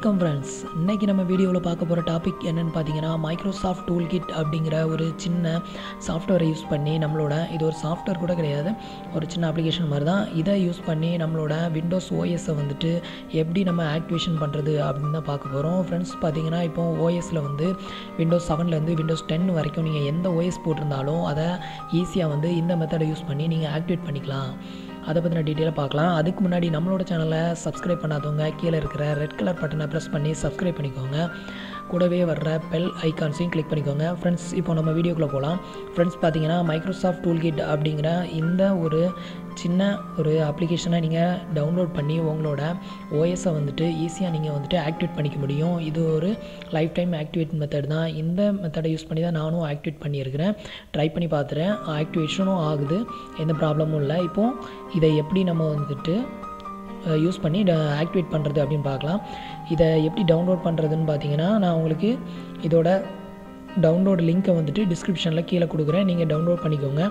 வணக்கம் ஃப்ரெண்ட்ஸ் இன்றைக்கி நம்ம வீடியோவில் பார்க்க போகிற டாபிக் என்னென்னு பார்த்தீங்கன்னா மைக்ரோசாஃப்ட் டூல் கிட் அப்படிங்கிற ஒரு சின்ன சாஃப்ட்வேரை யூஸ் பண்ணி நம்மளோட இது ஒரு சாஃப்ட்வேர் கூட கிடையாது ஒரு சின்ன அப்ளிகேஷன் மாதிரி தான் இதை யூஸ் பண்ணி நம்மளோட விண்டோஸ் ஓஎஸை வந்துட்டு எப்படி நம்ம ஆக்டிவேஷன் பண்ணுறது அப்படின்னு தான் பார்க்க போகிறோம் ஃப்ரெண்ட்ஸ் பார்த்தீங்கன்னா இப்போ ஓஎஸில் வந்து விண்டோஸ் செவன்லேருந்து விண்டோஸ் டென் வரைக்கும் நீங்கள் எந்த ஓஎஸ் போட்டிருந்தாலும் அதை ஈஸியாக வந்து இந்த மெத்தடை யூஸ் பண்ணி நீங்கள் ஆக்டிவேட் பண்ணிக்கலாம் அதை பற்றின டீட்டெயிலாக பார்க்கலாம் அதுக்கு முன்னாடி நம்மளோட சேனலை சப்ஸ்கிரைப் பண்ணாதவங்க கீழே இருக்கிற ரெட் கலர் பட்டனை ப்ரெஸ் பண்ணி சப்ஸ்கிரைப் பண்ணிக்கோங்க கூடவே வர்ற பெல் ஐகான்ஸையும் கிளிக் பண்ணிக்கோங்க ஃப்ரெண்ட்ஸ் இப்போ நம்ம வீடியோக்குள்ளே போகலாம் ஃப்ரெண்ட்ஸ் பார்த்தீங்கன்னா மைக்ரோசாஃப்ட் டூல்கிட் அப்படிங்கிற இந்த ஒரு சின்ன ஒரு அப்ளிகேஷனை நீங்கள் டவுன்லோட் பண்ணி உங்களோட ஓஎஸை வந்துட்டு ஈஸியாக நீங்கள் வந்துட்டு ஆக்டிவேட் பண்ணிக்க முடியும் இது ஒரு லைஃப் டைம் ஆக்டிவேட் மெத்தட் தான் இந்த மெத்தடை யூஸ் பண்ணி தான் நானும் ஆக்டிவேட் பண்ணியிருக்கிறேன் ட்ரை பண்ணி பார்த்துறேன் ஆக்டிவேஷனும் ஆகுது எந்த ப்ராப்ளமும் இல்லை இப்போது இதை எப்படி நம்ம வந்துட்டு யூஸ் பண்ணி ஆக்டிவேட் பண்ணுறது அப்படின்னு பார்க்கலாம் இதை எப்படி டவுன்லோட் பண்ணுறதுன்னு பார்த்தீங்கன்னா நான் உங்களுக்கு இதோட டவுன்லோட் லிங்க்கை வந்துட்டு டிஸ்கிரிப்ஷனில் கீழே கொடுக்குறேன் நீங்கள் டவுன்லோட் பண்ணிக்கோங்க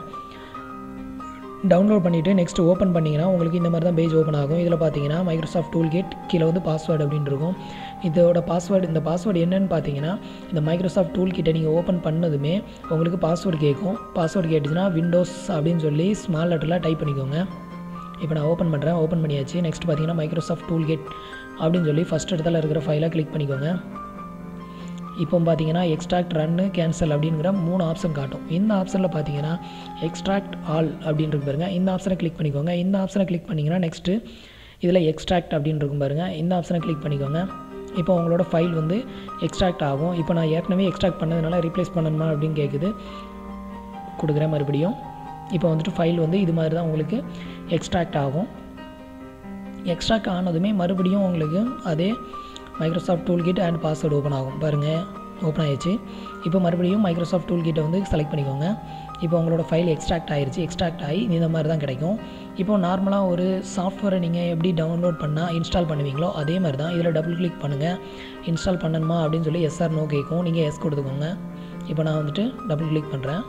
டவுன்லோட் பண்ணிவிட்டு நெக்ஸ்ட் ஓப்பன் பண்ணிங்கன்னா உங்களுக்கு இந்த மாதிரி தான் பேஜ் ஓப்பன் ஆகும் இதில் பார்த்தீங்கன்னா மைக்ரோசாஃப்ட் டூல் கேட் கீழே வந்து பாஸ்வேர்டு அப்படின்னு இருக்கும் இதோட பாஸ்வேர்டு இந்த பாஸ்வேர்டு என்னன்னு பார்த்தீங்கன்னா இந்த மைக்ரோசாஃப்ட் டூல் கிட்டை நீங்கள் ஓப்பன் பண்ணதுமே உங்களுக்கு பாஸ்வேர்டு கேட்கும் பாஸ்வேர்டு கேட்டுச்சுன்னா விண்டோஸ் அப்படின்னு சொல்லி ஸ்மால் லெட்டரில் டைப் பண்ணிக்கோங்க இப்போ நான் ஓப்பன் பண்ணுறேன் ஓப்பன் பண்ணியாச்சு நெக்ஸ்ட் பார்த்தீங்கன்னா மைக்ரோசாஃப்ட் டூல் கேட் அப்படின்னு சொல்லி ஃபஸ்ட் இடத்துல இருக்கிற ஃபைலை கிளிக் பண்ணிக்கோங்க இப்போ பார்த்தீங்கன்னா எக்ஸ்ட்ராக்ட் ரன்னு கேன்சல் அப்படிங்கிற மூணு ஆப்ஷன் காட்டும் இந்த ஆப்ஷனில் பார்த்தீங்கன்னா எக்ஸ்ட்ராக்ட் ஆல் அப்படின்னு இருக்கு பாருங்கள் இந்த ஆப்ஷனை கிளிக் பண்ணிக்கோங்க இந்த ஆப்ஷனை கிளிக் பண்ணிங்கன்னா நெக்ஸ்ட்டு இதில் எக்ஸ்ட்ராக்ட் அப்படின்னு இருக்கும் பாருங்கள் இந்த ஆப்ஷனை கிளிக் பண்ணிக்கோங்க இப்போ உங்களோட ஃபைல் வந்து எக்ஸ்ட்ராக்ட் ஆகும் இப்போ நான் ஏற்கனவே எக்ஸ்ட்ராக்ட் பண்ணதுனால ரீப்ளேஸ் பண்ணணுமா அப்படின்னு கேட்குது கொடுக்குறேன் மறுபடியும் இப்போ வந்துட்டு ஃபைல் வந்து இது மாதிரி தான் உங்களுக்கு எக்ஸ்ட்ராக்ட் ஆகும் எக்ஸ்ட்ராக்ட் ஆனதுமே மறுபடியும் உங்களுக்கு அதே Microsoft tool kit and password open ஆகும் பாருங்கள் ஓப்பன் ஆயிடுச்சு இப்போ மறுபடியும் மைக்ரோசாஃப்ட் டூல் கிட்டை வந்து செலக்ட் பண்ணிக்கோங்க இப்போ உங்களோட ஃபைல் எக்ஸ்ட்ராக்ட் ஆயிடுச்சு எக்ஸ்ட்ராக்ட் ஆகி இந்த மாதிரி தான் கிடைக்கும் இப்போ நார்மலாக ஒரு சாஃப்ட்வேரை நீங்கள் எப்படி டவுன்லோட் பண்ணால் இன்ஸ்டால் பண்ணுவீங்களோ அதே மாதிரி தான் இதில் டபுள் கிளிக் பண்ணுங்கள் இன்ஸ்டால் பண்ணணுமா அப்படின்னு சொல்லி எஸ்ஆர் நோ கேட்கும் நீங்கள் எஸ் கொடுத்துக்கோங்க இப்போ நான் வந்துட்டு டபுள் கிளிக் பண்ணுறேன்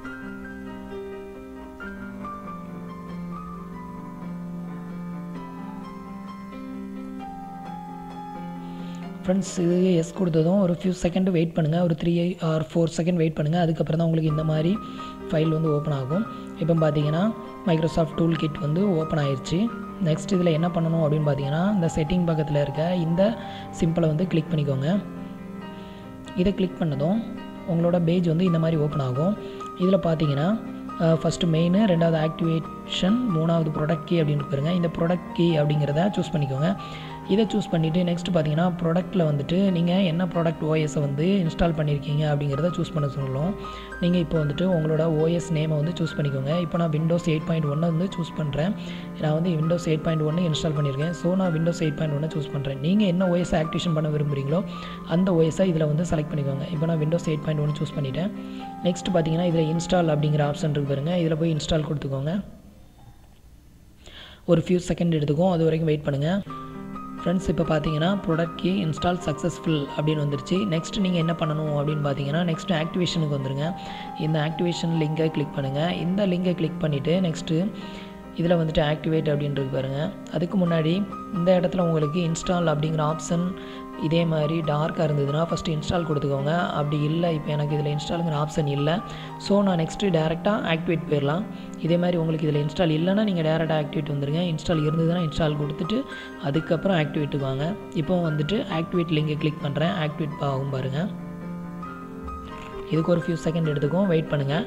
ஃப்ரெண்ட்ஸ் இது எஸ் கொடுத்ததும் ஒரு ஃபியூ செகண்ட் வெயிட் பண்ணுங்கள் ஒரு three or four second wait பண்ணுங்கள் அதுக்கப்புறம் தான் உங்களுக்கு இந்த மாதிரி ஃபைல் வந்து ஓப்பன் ஆகும் இப்போ பார்த்தீங்கன்னா மைக்ரோசாஃப்ட் டூல் கிட் வந்து ஓப்பன் ஆயிடுச்சு நெக்ஸ்ட் இதில் என்ன பண்ணணும் அப்படின்னு பார்த்தீங்கன்னா இந்த செட்டிங் பக்கத்தில் இருக்க இந்த சிம்பிளை வந்து கிளிக் பண்ணிக்கோங்க இதை கிளிக் பண்ணதும் உங்களோட பேஜ் வந்து இந்த மாதிரி ஓப்பன் ஆகும் இதில் பார்த்தீங்கன்னா ஃபஸ்ட்டு மெயின் ரெண்டாவது ஆக்டிவேஷன் மூணாவது ப்ராடக்ட் கீ அப்படின்னு பாருங்க இந்த ப்ராடக்ட் கீ அப்படிங்கிறத சூஸ் பண்ணிக்கோங்க இதை சூஸ் பண்ணிவிட்டு நெக்ஸ்ட் பார்த்தீங்கன்னா ப்ராடக்ட்டில் வந்துட்டு நீங்கள் என்ன ப்ராடக்ட் ஓஎஸை வந்து இன்ஸ்டால் பண்ணியிருக்கீங்க அப்படிங்கிறத சூஸ் பண்ண சொல்லும் நீங்கள் இப்போ வந்துட்டு உங்களோட ஓஎஸ் நேமை வந்து சூஸ் பண்ணிக்கோங்க இப்போ நான் விண்டோஸ் எயிட் பாயிண்ட் ஒன்னை வந்து சூஸ் பண்ணுறேன் நான் வந்து விண்டோஸ் எயிட் பாயிண்ட் ஒன்று இன்ஸ்டால் பண்ணியிருக்கேன் ஸோ நான் விண்டோஸ் எயிட் பாயிண்ட் ஒன்னை சூஸ் பண்ணுறேன் நீங்கள் என்ன ஓஎஸ் ஆக்டிவேஷன் பண்ண விரும்புகிறீங்களோ அந்த ஓஎஸை இதில் வந்து செலக்ட் பண்ணிக்கோங்க இப்போ நான் Windows eight point one choose பண்ணிட்டேன் நெக்ஸ்ட் பார்த்தீங்கன்னா இதில் இன்ஸ்டால் அப்படிங்கிற ஆப்ஷன் இருக்கு பாருங்க இதில் போய் இன்ஸ்டால் கொடுத்துக்கோங்க ஒரு ஃபியூ செகண்ட் எடுத்துக்கும் அது வரைக்கும் வெயிட் பண்ணுங்கள் ஃப்ரெண்ட்ஸ் இப்போ பார்த்தீங்கன்னா ப்ராடக்ட் கீ இன்ஸ்டால் சக்ஸஸ்ஃபுல் அப்படின்னு வந்துருச்சு நெக்ஸ்ட் நீங்கள் என்ன பண்ணணும் அப்படின்னு பார்த்தீங்கன்னா நெக்ஸ்ட் ஆக்டிவேஷனுக்கு வந்துருங்க இந்த ஆக்டிவேஷன் லிங்கை கிளிக் பண்ணுங்கள் இந்த லிங்கை கிளிக் பண்ணிவிட்டு நெக்ஸ்ட்டு இதில் வந்துட்டு ஆக்டிவேட் அப்படின்றது பாருங்கள் அதுக்கு முன்னாடி இந்த இடத்துல உங்களுக்கு இன்ஸ்டால் அப்படிங்கிற ஆப்ஷன் இதே மாதிரி டார்க்காக இருந்ததுன்னா ஃபஸ்ட்டு இன்ஸ்டால் கொடுத்துக்கோங்க அப்படி இல்லை இப்போ எனக்கு இதில் இன்ஸ்டாலுங்கிற ஆப்ஷன் இல்லை ஸோ நான் நெக்ஸ்ட்டு டேரெக்டாக ஆக்டிவேட் போயிடலாம் இதே மாதிரி உங்களுக்கு இதில் இன்ஸ்டால் இல்லைன்னா நீங்கள் டேரெக்டாக ஆக்டிவேட் வந்துருங்க இன்ஸ்டால் இருந்ததுன்னா இன்ஸ்டால் கொடுத்துட்டு அதுக்கப்புறம் ஆக்டிவேட்டுக்கு வாங்க இப்போ வந்துட்டு ஆக்டிவேட் லிங்கை கிளிக் பண்ணுறேன் ஆக்டிவேட் ஆகும் பாருங்கள் இதுக்கு ஒரு ஃபியூ செகண்ட் எடுத்துக்கும் வெயிட் பண்ணுங்கள்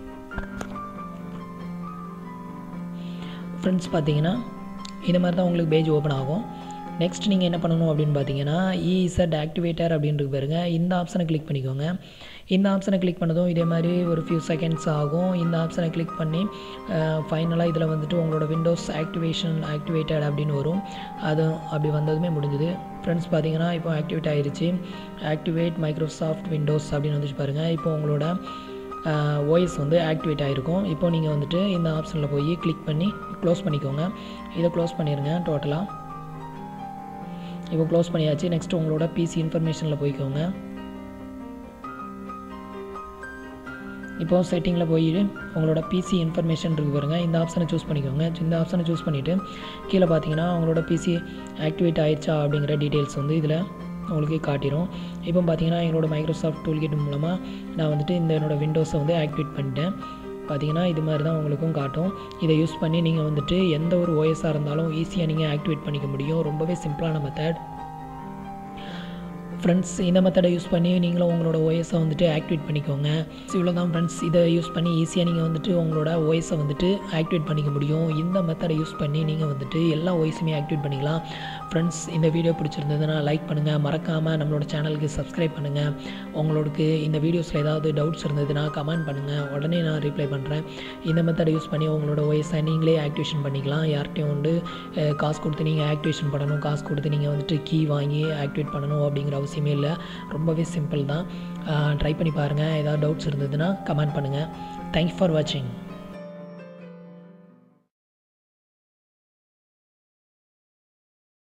ஃப்ரெண்ட்ஸ் பார்த்தீங்கன்னா இந்த மாதிரி தான் உங்களுக்கு பேஜ் ஓப்பன் ஆகும் நெக்ஸ்ட் நீங்கள் என்ன பண்ணணும் அப்படின்னு பார்த்தீங்கன்னா இசட் ஆக்டிவேட்டர் அப்படின்றது பாருங்க இந்த ஆப்ஷனை கிளிக் பண்ணிக்கோங்க இந்த ஆப்ஷனை கிளிக் பண்ணதும் இதே மாதிரி ஒரு ஃபியூ செகண்ட்ஸ் ஆகும் இந்த ஆப்ஷனை கிளிக் பண்ணி ஃபைனலாக இதில் வந்துட்டு உங்களோட விண்டோஸ் ஆக்டிவேஷன் ஆக்டிவேட்டட் அப்படின்னு வரும் அது அப்படி வந்ததுமே முடிஞ்சுது ஃப்ரெண்ட்ஸ் பார்த்தீங்கன்னா இப்போ ஆக்டிவேட் ஆகிருச்சு ஆக்டிவேட் மைக்ரோசாஃப்ட் விண்டோஸ் அப்படின்னு வந்துச்சு பாருங்கள் இப்போ உங்களோட ஓஎஸ் வந்து ஆக்டிவேட் ஆகிருக்கும் இப்போ நீங்கள் வந்துட்டு இந்த ஆப்ஷனில் போய் கிளிக் பண்ணி க்ளோஸ் பண்ணிக்கோங்க இதை க்ளோஸ் பண்ணிடுங்க டோட்டலாக இப்போ க்ளோஸ் பண்ணியாச்சு நெக்ஸ்ட் உங்களோட பிசி இன்ஃபர்மேஷனில் போய்க்கோங்க இப்போ செட்டிங்கில் போய் உங்களோட பிசி இன்ஃபர்மேஷன் இருக்கு பாருங்கள் இந்த ஆப்ஷனை சூஸ் பண்ணிக்கோங்க இந்த ஆப்ஷனை சூஸ் பண்ணிவிட்டு கீழே பார்த்தீங்கன்னா உங்களோட பிசி ஆக்டிவேட் ஆயிடுச்சா அப்படிங்கிற டீட்டெயில்ஸ் வந்து இதில் உங்களுக்கு காட்டிடும் இப்போ பார்த்தீங்கன்னா என்னோட மைக்ரோசாஃப்ட் டூல்கிட் மூலமாக நான் வந்துட்டு இந்த என்னோடய விண்டோஸை வந்து ஆக்டிவேட் பண்ணிட்டேன் பார்த்தீங்கன்னா இது மாதிரி தான் உங்களுக்கும் காட்டும் இதை யூஸ் பண்ணி நீங்கள் வந்துட்டு எந்த ஒரு ஓஎஸ்ஸாக இருந்தாலும் ஈஸியாக நீங்கள் ஆக்டிவேட் பண்ணிக்க முடியும் ரொம்பவே சிம்பிளான மெத்தட் ஃப்ரெண்ட்ஸ் இந்த மெத்தடை யூஸ் பண்ணி நீங்களும் உங்களோட ஓஎஸை வந்துட்டு ஆக்டிவேட் பண்ணிக்கோங்க இவ்வளோ தான் ஃப்ரெண்ட்ஸ் இதை யூஸ் பண்ணி ஈஸியாக நீங்கள் வந்துட்டு உங்களோட ஓஎஸை வந்துட்டு ஆக்டிவேட் பண்ணிக்க முடியும் இந்த மெத்தடை யூஸ் பண்ணி நீங்கள் வந்துட்டு எல்லா ஓஎஸுமே ஆக்டிவேட் பண்ணிக்கலாம் ஃப்ரெண்ட்ஸ் இந்த வீடியோ பிடிச்சிருந்ததுன்னா லைக் பண்ணுங்கள் மறக்காமல் நம்மளோட சேனலுக்கு சப்ஸ்கிரைப் பண்ணுங்கள் உங்களுக்கு இந்த வீடியோஸில் ஏதாவது டவுட்ஸ் இருந்ததுன்னா கமெண்ட் பண்ணுங்கள் உடனே நான் ரிப்ளை பண்ணுறேன் இந்த மெத்தடை யூஸ் பண்ணி உங்களோட ஓஎஸை நீங்களே ஆக்டிவேஷன் பண்ணிக்கலாம் யார்கிட்டையும் வந்து அஹ், காசு கொடுத்து நீங்கள் ஆக்டிவேஷன் பண்ணணும் காசு கொடுத்து நீங்கள் வந்துட்டு கீ வாங்கி ஆக்டிவேட் பண்ணணும் அப்படிங்கிற அவசியமே இல்லை ரொம்பவே சிம்பிள் தான் ட்ரை பண்ணி பாருங்கள் ஏதாவது டவுட்ஸ் இருந்ததுன்னா கமெண்ட் பண்ணுங்கள் தேங்க்யூ ஃபார் வாட்சிங்